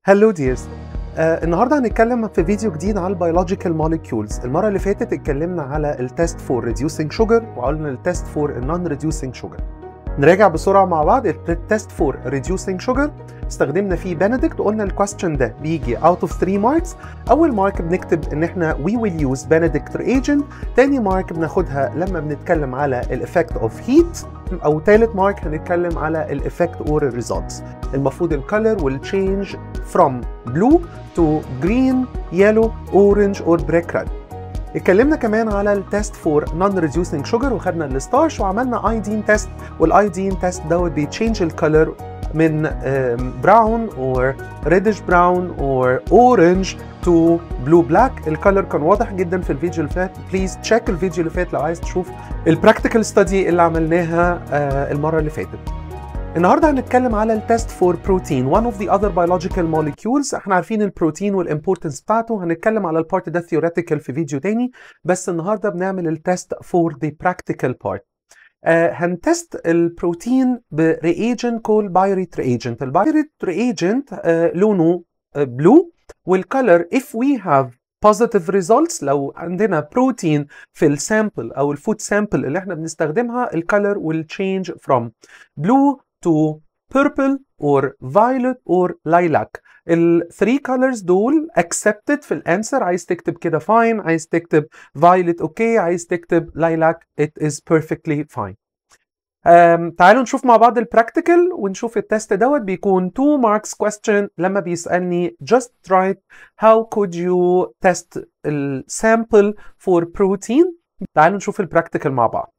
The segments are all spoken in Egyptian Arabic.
هلو ديرز آه النهارده هنتكلم في فيديو جديد على البيولوجيكال موليكيولز المره اللي فاتت اتكلمنا على التست فور ريديوسينج شوجر وقلنا التست فور النون ريديوسينج شوجر نراجع بسرعه مع بعض التست فور ريديوسينج شوجر استخدمنا فيه بنديكت وقلنا الكويستشن ده بيجي اوت اوف 3 ماركس اول مارك بنكتب ان احنا وي ويل يوز بنديكت ريجنت تاني مارك بناخدها لما بنتكلم على الايفكت اوف هيت او ثالث مارك هنتكلم على الايفكت اور الريزلتس المفروض الكالر will change from blue to green yellow orange or brick red اتكلمنا كمان على التست فور نون ريديوسينج شوجر وخدنا الستارش وعملنا ايدين تيست والايدين تيست دوت بيتشينج الكالر من براون اور ريدش براون اور اورنج تو بلو بلاك الكالر كان واضح جدا في الفيديو اللي فات بليز تشيك الفيديو اللي فات لو عايز تشوف البراكتيكال ستادي اللي عملناها المره اللي فاتت النهارده هنتكلم على التست فور بروتين one of the other biological molecules احنا عارفين البروتين والامبورتنس بتاعته هنتكلم على البارت ده theoretical في فيديو تاني بس النهارده بنعمل التست فور the practical part آه هنتست البروتين برياجنت كول بايريت رياجنت البايريت رياجنت آه لونه بلو والكالر if we have positive results لو عندنا بروتين في السامبل او الفود سامبل اللي احنا بنستخدمها الكالر will change from blue to purple or violet or lilac ال three colors دول accepted في الانسر عايز تكتب كده fine عايز تكتب violet okay عايز تكتب lilac it is perfectly fine um, تعالوا نشوف مع بعض البراكتيكال ونشوف التست دوت بيكون 2 marks question لما بيسألني just write how could you test ال sample for protein تعالوا نشوف البراكتيكال مع بعض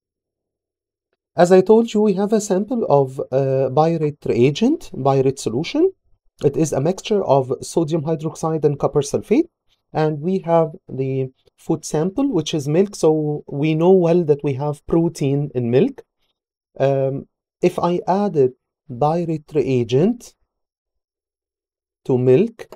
As I told you, we have a sample of uh, biorate reagent, biorate solution. It is a mixture of sodium hydroxide and copper sulfate. And we have the food sample, which is milk. So we know well that we have protein in milk. Um, if I added biorate reagent to milk,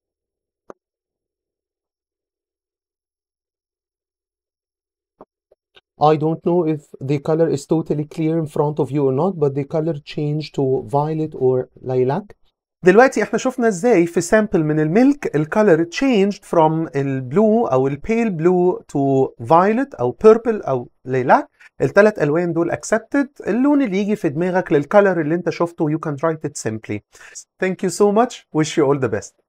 I don't know if the color is totally clear in front of you or not, but the color changed to violet or lilac. دلوقتي احنا شفنا ازاي في سامبل من الميلك الكالر changed from البلو او البيل بلو to violet او purple او lilac الثلاث الوان دول accepted اللون اللي يجي في دماغك للكالر اللي انت شفته you can write it simply. Thank you so much. Wish you all the best.